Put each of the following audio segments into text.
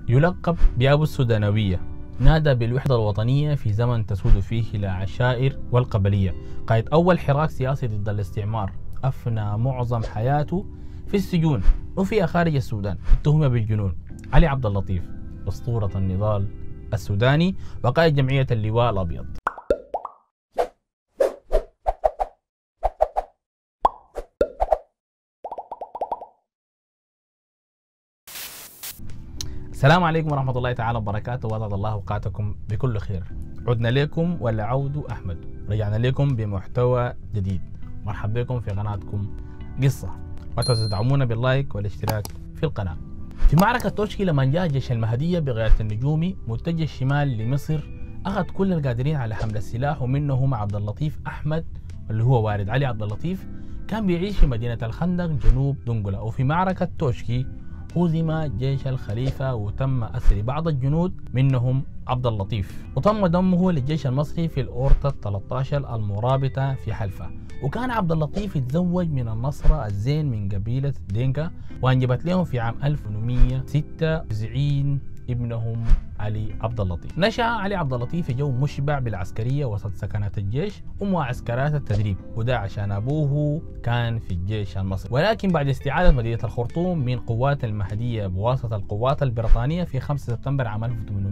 يلقب بأبو السودانوية نادى بالوحدة الوطنية في زمن تسود فيه العشائر والقبلية قائد أول حراك سياسي ضد الاستعمار أفنى معظم حياته في السجون وفي خارج السودان اتهم بالجنون علي عبد اللطيف أسطورة النضال السوداني وقائد جمعية اللواء الأبيض السلام عليكم ورحمة الله تعالى وبركاته وأسعد الله أوقاتكم بكل خير عدنا لكم والعود أحمد رجعنا لكم بمحتوى جديد مرحبا بكم في قناتكم قصة وتنسوا تدعمونا باللايك والاشتراك في القناة في معركة توشكي لما جاء جيش المهدية بقيادة النجومي متجه الشمال لمصر أخذ كل القادرين على حمل السلاح ومنهم عبد اللطيف أحمد اللي هو والد علي عبد اللطيف كان بيعيش في مدينة الخندق جنوب دنقلة وفي معركة توشكي هزم جيش الخليفة وتم أسر بعض الجنود منهم عبد اللطيف وتم ضمه للجيش المصري في الأورطة 13 المرابطة في حلفة وكان عبد اللطيف يتزوج من النصرة الزين من قبيلة دينكا وأنجبت لهم في عام 1896 ابنهم علي عبد اللطيف نشأ علي عبد اللطيف في جو مشبع بالعسكرية وسط سكنات الجيش ومعسكرات التدريب وده عشان أبوه كان في الجيش المصري ولكن بعد استعادة مدينة الخرطوم من قوات المهدية بواسطة القوات البريطانية في 5 سبتمبر عام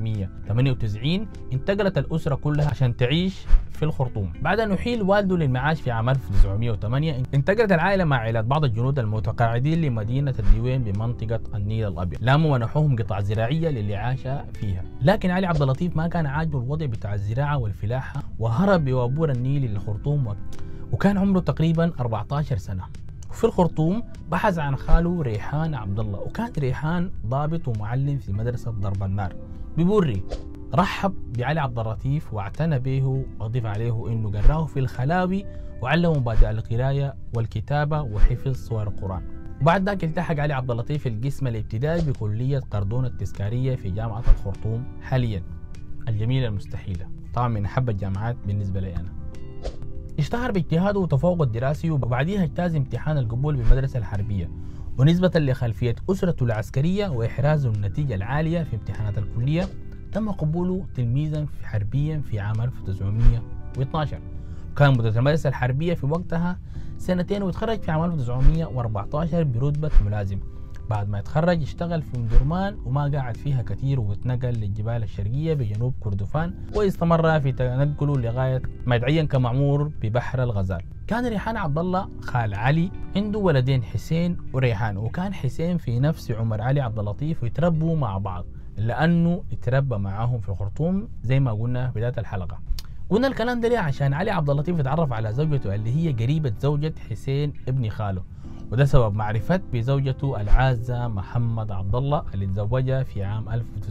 1898 انتقلت الأسرة كلها عشان تعيش في الخرطوم بعد أن أحيل والده للمعاش في عام 1908 انتقلت العائلة مع عائلات بعض الجنود المتقاعدين لمدينة الديوين بمنطقة النيل الأبيض لاموا ونحوهم قطع زراعية للإعاشة فيها لكن علي عبد اللطيف ما كان عاجبه الوضع بتاع الزراعة والفلاحة وهرب بوابور النيل للخرطوم وكان عمره تقريبا 14 سنة وفي الخرطوم بحث عن خاله ريحان عبد الله وكان ريحان ضابط ومعلم في مدرسة ضرب النار ببوري رحب بعلي عبد اللطيف واعتنى به واضيف عليه انه قراه في الخلاوي وعلمه مبادئ القرايه والكتابه وحفظ صور القران. وبعد ذاك التحق علي عبد اللطيف القسم الابتدائي بكليه قردون التذكاريه في جامعه الخرطوم حاليا. الجميله المستحيله، طبعا من احب الجامعات بالنسبه لي انا. اشتهر باجتهاده وتفوقه الدراسي وبعديها اجتاز امتحان القبول بالمدرسه الحربيه ونسبة لخلفية أسرته العسكرية وإحرازه النتيجة العالية في امتحانات الكلية تم قبوله تلميذا في حربيا في عام 1912 كان مدرس المدرسة الحربية في وقتها سنتين وتخرج في عام 1914 برتبة ملازم بعد ما يتخرج اشتغل في مدرمان وما قعد فيها كثير واتنقل للجبال الشرقية بجنوب كردفان واستمر في تنقله لغاية ما يتعين كمعمور ببحر الغزال كان ريحان عبد الله خال علي عنده ولدين حسين وريحان وكان حسين في نفس عمر علي عبد اللطيف ويتربوا مع بعض لانه اتربى معاهم في الخرطوم زي ما قلنا في بدايه الحلقه قلنا الكلام ده ليه عشان علي عبد اللطيف اتعرف على زوجته اللي هي قريبه زوجة حسين ابن خاله وده سبب معرفة بزوجته العازة محمد عبد الله اللي تزوجها في عام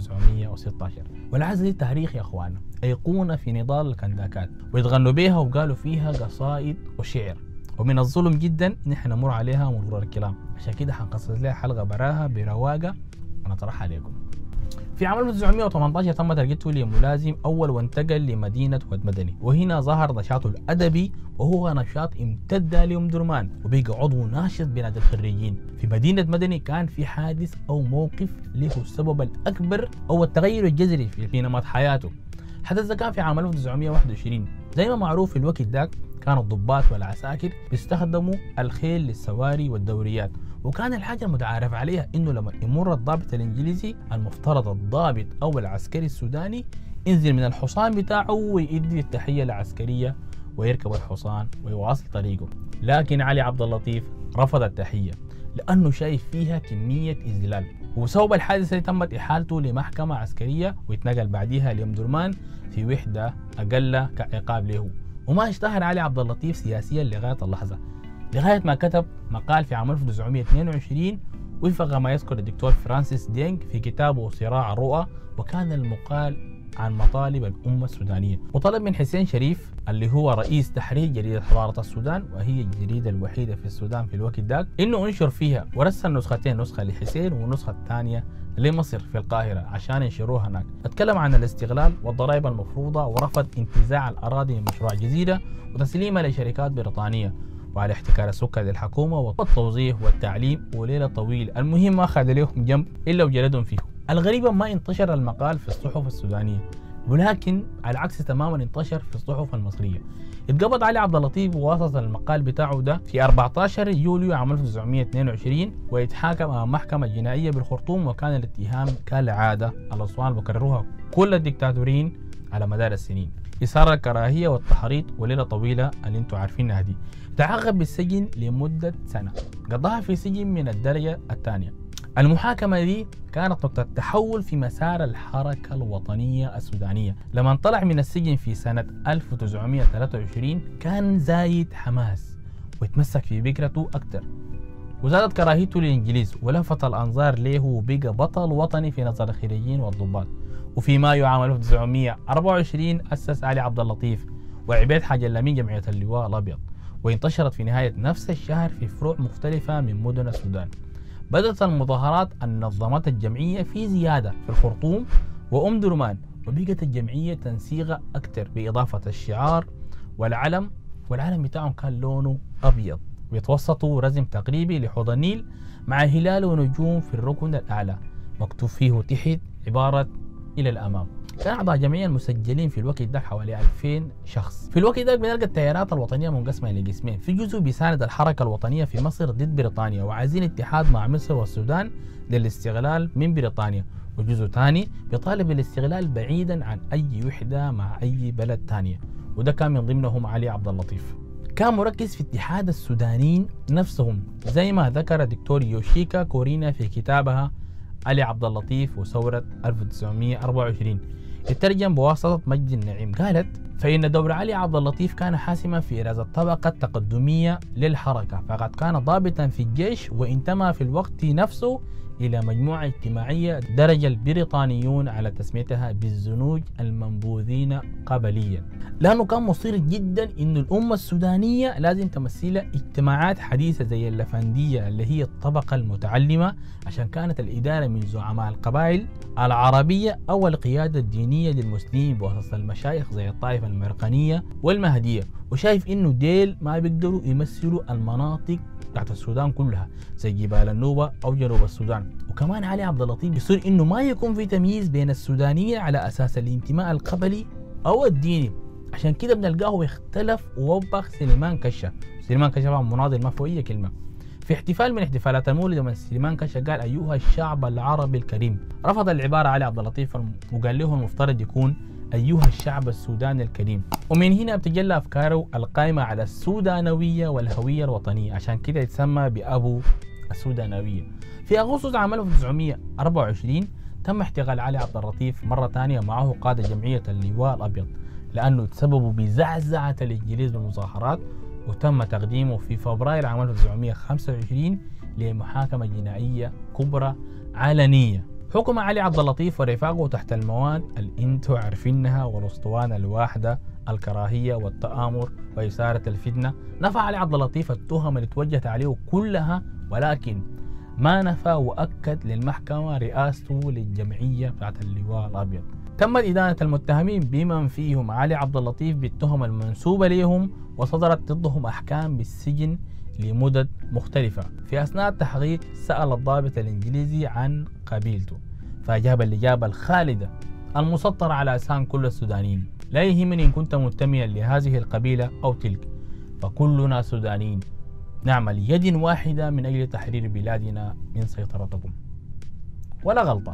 1916 والعازة دي تاريخ يا اخوانا أيقونة في نضال الكنداكات ويتغنوا بيها وقالوا فيها قصائد وشعر ومن الظلم جدا نحن نمر عليها مرور الكلام عشان كده حنقصص لها حلقة براها برواقة ونطرحها عليكم في عام 1918 تم ترقيته لملازم أول وانتقل لمدينة ود مدني وهنا ظهر نشاطه الأدبي وهو نشاط امتد لأم درمان وبقى عضو ناشط بنادي الخريجين في مدينة مدني كان في حادث أو موقف له السبب الأكبر أو التغير الجذري في نمط حياته حدث ده كان في عام 1921 زي ما معروف في الوقت ذاك كان الضباط والعساكر بيستخدموا الخيل للسواري والدوريات وكان الحاجة المتعارف عليها انه لما يمر الضابط الانجليزي المفترض الضابط او العسكري السوداني ينزل من الحصان بتاعه ويدي التحية العسكرية ويركب الحصان ويواصل طريقه لكن علي عبد اللطيف رفض التحية لأنه شايف فيها كمية إذلال وبسبب الحادثة تمت إحالته لمحكمة عسكرية ويتنقل بعدها لأم درمان في وحدة أقل كعقاب له وما اشتهر علي عبد اللطيف سياسيا لغاية اللحظة لغاية ما كتب مقال في عام 1922 وفق ما يذكر الدكتور فرانسيس دينج في كتابه صراع الرؤى وكان المقال عن مطالب الأمة السودانية وطلب من حسين شريف اللي هو رئيس تحرير جريدة حضارة السودان وهي الجريدة الوحيدة في السودان في الوقت ذاك إنه انشر فيها ورسل نسختين نسخة لحسين والنسخة الثانية لمصر في القاهرة عشان ينشروها هناك اتكلم عن الاستغلال والضرائب المفروضة ورفض انتزاع الأراضي من مشروع جزيرة وتسليمها لشركات بريطانية وعلى احتكار السكر للحكومة والتوظيف والتعليم وليلة طويلة المهم ما أخذ لهم جنب إلا وجلدهم فيه الغريبة ما انتشر المقال في الصحف السودانية ولكن على عكس تماما انتشر في الصحف المصرية اتقبض علي عبد اللطيف بواسطة المقال بتاعه ده في 14 يوليو عام 1922 ويتحاكم امام محكمة جنائية بالخرطوم وكان الاتهام كالعادة الأسوان بكرروها كل الدكتاتورين على مدار السنين إثارة الكراهية والتحريض وليلة طويلة اللي انتم عارفينها دي تعاقب بالسجن لمدة سنة قضاها في سجن من الدرجة الثانية المحاكمة دي كانت نقطة تحول في مسار الحركة الوطنية السودانية لما طلع من السجن في سنة 1923 كان زايد حماس ويتمسك في فكرته أكثر وزادت كراهيته للإنجليز ولفت الأنظار له وبقى بطل وطني في نظر الخريجين والضباط وفي مايو عام 1924 أسس علي عبد اللطيف وعبيد حاج اللمين جمعية اللواء الأبيض وانتشرت في نهاية نفس الشهر في فروع مختلفة من مدن السودان بدأت المظاهرات أن نظمت الجمعية في زيادة في الخرطوم وأم درمان وبقت الجمعية تنسيقها أكثر بإضافة الشعار والعلم والعلم بتاعهم كان لونه أبيض بيتوسطوا رسم تقريبي لحوض النيل مع هلال ونجوم في الركن الأعلى مكتوب فيه تحت عبارة إلى الأمام كان أعضاء جمعية المسجلين في الوقت ده حوالي 2000 شخص في الوقت ده بنلقى التيارات الوطنية منقسمة لقسمين في جزء بيساند الحركة الوطنية في مصر ضد بريطانيا وعايزين اتحاد مع مصر والسودان للاستغلال من بريطانيا وجزء ثاني بيطالب بالاستغلال بعيدا عن أي وحدة مع أي بلد ثانية وده كان من ضمنهم علي عبد اللطيف كان مركز في اتحاد السودانيين نفسهم زي ما ذكر دكتور يوشيكا كورينا في كتابها علي عبد اللطيف وثورة 1924 يترجم بواسطة مجد النعيم قالت فإن دور علي عبد اللطيف كان حاسما في إراز الطبقة التقدمية للحركة فقد كان ضابطا في الجيش وانتمى في الوقت نفسه إلى مجموعة اجتماعية درج البريطانيون على تسميتها بالزنوج المنبوذين قبليا لأنه كان مصير جدا أن الأمة السودانية لازم تمثل اجتماعات حديثة زي اللفندية اللي هي الطبقة المتعلمة عشان كانت الإدارة من زعماء القبائل العربية أو القيادة الدينية للمسلمين بواسطة المشايخ زي الطائفة المرقنية والمهدية وشايف انه ديل ما بيقدروا يمثلوا المناطق بتاعت السودان كلها زي جبال النوبة او جنوب السودان وكمان علي عبد اللطيف بيصير انه ما يكون في تمييز بين السودانية على اساس الانتماء القبلي او الديني عشان كده بنلقاه اختلف ووبخ سليمان كشة سليمان كشة مناضل ما فوق اي كلمة في احتفال من احتفالات المولد من سليمان كشة قال ايها الشعب العربي الكريم رفض العبارة علي عبد اللطيف وقال له المفترض يكون أيها الشعب السوداني الكريم ومن هنا بتجلى أفكاره القائمة على السودانوية والهوية الوطنية عشان كده يتسمى بأبو السودانوية في أغسطس عام 1924 تم احتقال علي عبد اللطيف مرة ثانية معه قادة جمعية اللواء الأبيض لأنه تسببوا بزعزعة الإنجليز بالمظاهرات وتم تقديمه في فبراير عام 1925 لمحاكمة جنائية كبرى علنية حكم علي عبد اللطيف ورفاقه تحت المواد اللي انتوا عارفينها والاسطوانه الواحده الكراهيه والتآمر وإثارة الفتنة نفى علي عبد اللطيف التهم اللي توجهت عليه كلها ولكن ما نفى وأكد للمحكمة رئاسته للجمعية بتاعت اللواء الأبيض تمت إدانة المتهمين بمن فيهم علي عبد اللطيف بالتهم المنسوبة لهم وصدرت ضدهم أحكام بالسجن لمدد مختلفة في أثناء التحقيق سأل الضابط الإنجليزي عن قبيلته فأجاب الإجابة الخالدة المسطرة على أسهام كل السودانيين لا يهمني إن كنت منتميا لهذه القبيلة أو تلك فكلنا سودانيين نعمل يد واحدة من أجل تحرير بلادنا من سيطرتكم ولا غلطة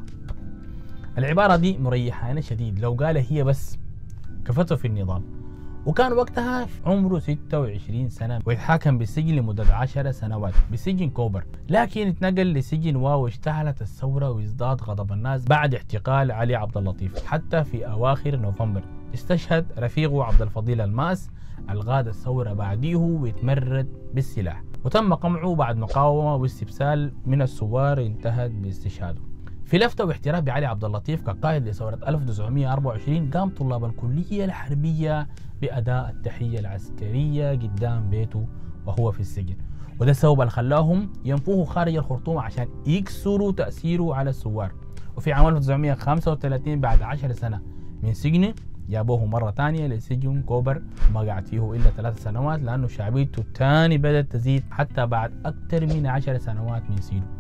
العبارة دي مريحانة شديد لو قال هي بس كفته في النظام وكان وقتها عمره 26 سنة ويتحاكم بالسجن لمدة 10 سنوات بسجن كوبر لكن اتنقل لسجن واو واشتعلت الثورة وازداد غضب الناس بعد اعتقال علي عبد اللطيف حتى في أواخر نوفمبر استشهد رفيقه عبد الفضيل الماس الغاد الثورة بعديه ويتمرد بالسلاح وتم قمعه بعد مقاومة واستبسال من الثوار انتهت باستشهاده في لفتة واحتراف بعلي عبد اللطيف كقائد لثورة 1924 قام طلاب الكلية الحربية بأداء التحية العسكرية قدام بيته وهو في السجن وده السبب اللي خلاهم ينفوه خارج الخرطوم عشان يكسروا تأثيره على الثوار وفي عام 1935 بعد 10 سنة من سجنه جابوه مرة ثانية لسجن كوبر ما قعد فيه إلا ثلاث سنوات لأنه شعبيته تاني بدأت تزيد حتى بعد أكثر من عشر سنوات من سينه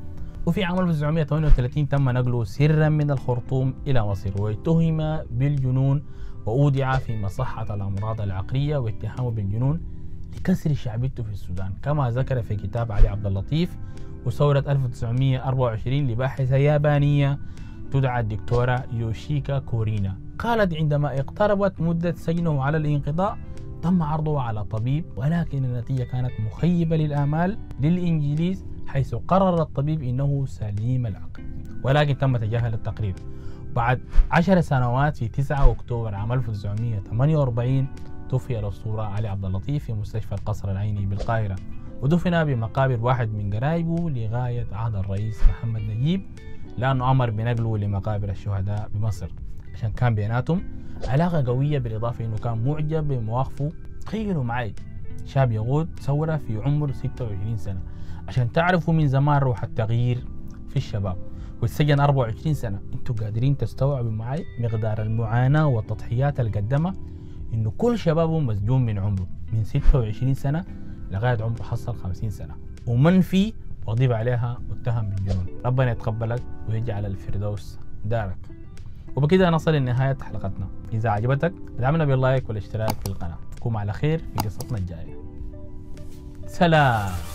وفي عام 1938 تم نقله سرا من الخرطوم إلى مصر واتهم بالجنون وأودع في مصحة الأمراض العقلية واتهامه بالجنون لكسر شعبيته في السودان كما ذكر في كتاب علي عبد اللطيف وثورة 1924 لباحثة يابانية تدعى الدكتورة يوشيكا كورينا قالت عندما اقتربت مدة سجنه على الانقضاء تم عرضه على طبيب ولكن النتيجة كانت مخيبة للآمال للإنجليز حيث قرر الطبيب إنه سليم العقل ولكن تم تجاهل التقرير بعد عشر سنوات في 9 أكتوبر عام 1948 توفي الأسطورة علي عبد اللطيف في مستشفى القصر العيني بالقاهرة ودفن بمقابر واحد من قرايبه لغاية عهد الرئيس محمد نجيب لأنه أمر بنقله لمقابر الشهداء بمصر عشان كان بيناتهم علاقة قوية بالإضافة إنه كان معجب بمواقفه تخيلوا معي شاب يغود ثورة في عمر 26 سنة عشان تعرفوا من زمان روح التغيير في الشباب والسجن 24 سنة انتوا قادرين تستوعبوا معي مقدار المعاناة والتضحيات اللي قدمها انه كل شبابه مسجون من عمره من 26 سنة لغاية عمره حصل 50 سنة ومنفي وضيب عليها متهم بالجنون ربنا يتقبلك ويجعل الفردوس دارك وبكده نصل لنهاية حلقتنا إذا عجبتك ادعمنا باللايك والاشتراك في القناة نكون على خير في قصتنا الجاية سلام